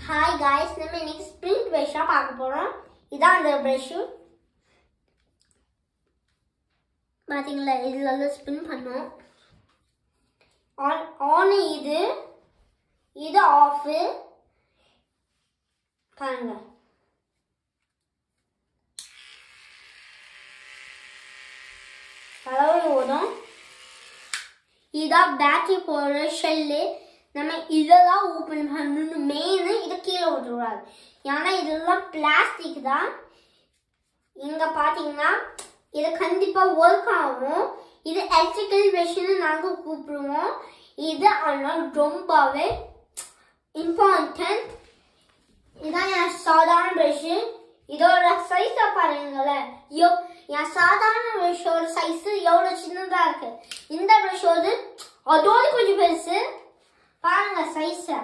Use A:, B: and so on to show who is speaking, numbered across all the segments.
A: hi guys நம்ம இன்னைக்கு spring ப்ரஷ்ஷாக பார்க்க போகிறோம் இதான் அந்த ப்ரஷ்ஷு பார்த்தீங்களா இதில் வந்து ஸ்பின் பண்ணோம் ஆன் ஆன் இது இது ஆஃபு பாருங்க அளவு ஓடும் இதான் பேட்டரி போடுற ஷெல்லு நம்ம இதெல்லாம் ஓப்பன் பண்ணணும் மெயின் இதை கீழே விட்டுக்கூடாது ஏன்னா இதெல்லாம் பிளாஸ்டிக் தான் இங்கே பார்த்தீங்கன்னா இது கண்டிப்பாக ஒர்க் ஆகும் இது எலக்ட்ரிக்கல் மெஷின் நாங்கள் கூப்பிடுவோம் இது ஆனால் ரொம்பவே இம்பார்ட்டன்ட் இதான் என் சாதாரண ப்ரஷ்ஷு இதோட சைஸை பாருங்களேன் யோ என் சாதாரண ப்ரஷ்ஷோட சைஸ் எவ்வளோ சின்னதாக இருக்கு இந்த ப்ரஷ்ஷோடு அதோட கொஞ்சம் பெருசு பாருங்க சைஸை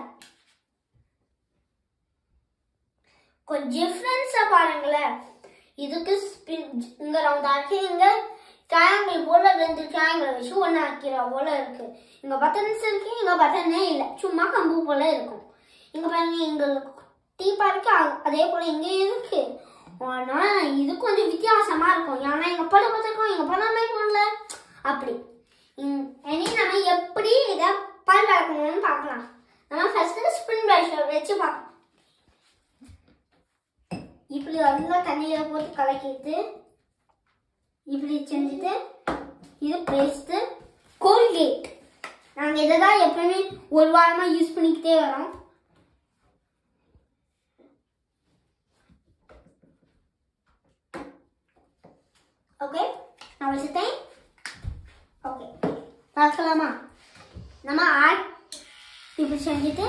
A: கொஞ்சம் டிஃப்ரென்ஸை பாருங்களேன் இதுக்கு ஸ்பின் இங்க ரவுண்டா இருக்கு இங்க ட்ரையாங்கிள் போல ரெண்டு ட்ரையாங்கிள் வச்சு ஒன்று ஆக்கிற போல இருக்கு இங்க பட்டன்ஸ் இருக்கு இங்க பட்டனே இல்லை சும்மா கம்பு போல இருக்கும் இங்க பாருங்க இங்க டீப்பா இருக்கு அ- அதே போல இங்க இருக்கு ஆனா இது கொஞ்சம் வித்தியாசமா இருக்கும் ஏன்னா இங்க பட பார்த்துருக்கோம் இங்க படமே போடல அப்படி இம், இனி நம்ம எப்படி இதை பல் வளர்க்கணும்னு பார்க்கலாம் நம்ம ஃபர்ஸ்ட் ஸ்பின் ப்ரஷ் வச்சு பார்க்கலாம் இப்படி நல்லா தண்ணியில போட்டு கலக்கிட்டு இப்படி செஞ்சுட்டு இது பேஸ்ட் கோல்கேட் நாங்கள் இதை தான் எப்பவுமே ஒரு வாரமாக யூஸ் பண்ணிக்கிட்டே வரோம் ஓகே நான் வச்சுட்டேன் ஓகே பார்க்கலாமா நம்ம ஆட் இப்படி செஞ்சுட்டு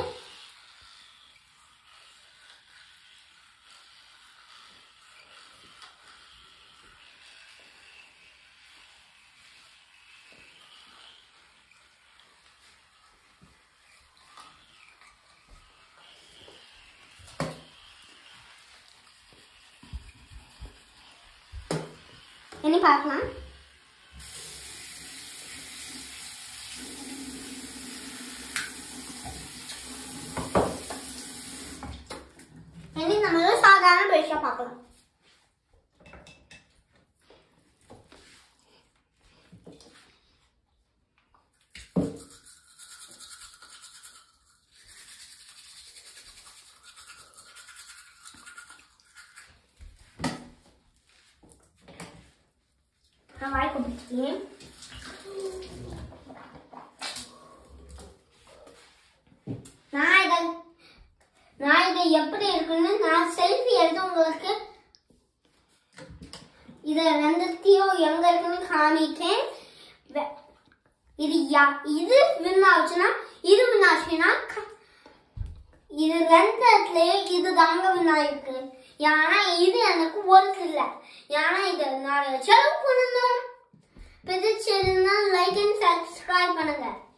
A: இனி பார்க்கலாம் இனி நம்ம சாதாரண ப்ரஷ்ஷா பார்க்கலாம் நான் வாய்க்கு பிடிச்சிக்கிறேன் நான் இதை நான் இதை எப்படி இருக்குன்னு நான் செல்ஃபி எடுத்து உங்களுக்கு இதை ரெண்டுத்தையும் எங்க இருக்குன்னு காமிக்கேன் வெ- இது யா இது வின் ஆச்சுன்னா இது வின் ஆச்சுன்னா க- இது ரெண்டுத்துலயும் இது தாங்க வின் ஆயிருக்கு ஏன்னா இது எனக்கு ஒர்க் இல்லை ஏன்னா இதை நான் செலவு பண்ணணும் பிடிச்சிருந்தா லைக் அண்ட் சப்ஸ்கிரைப் பண்ணுங்க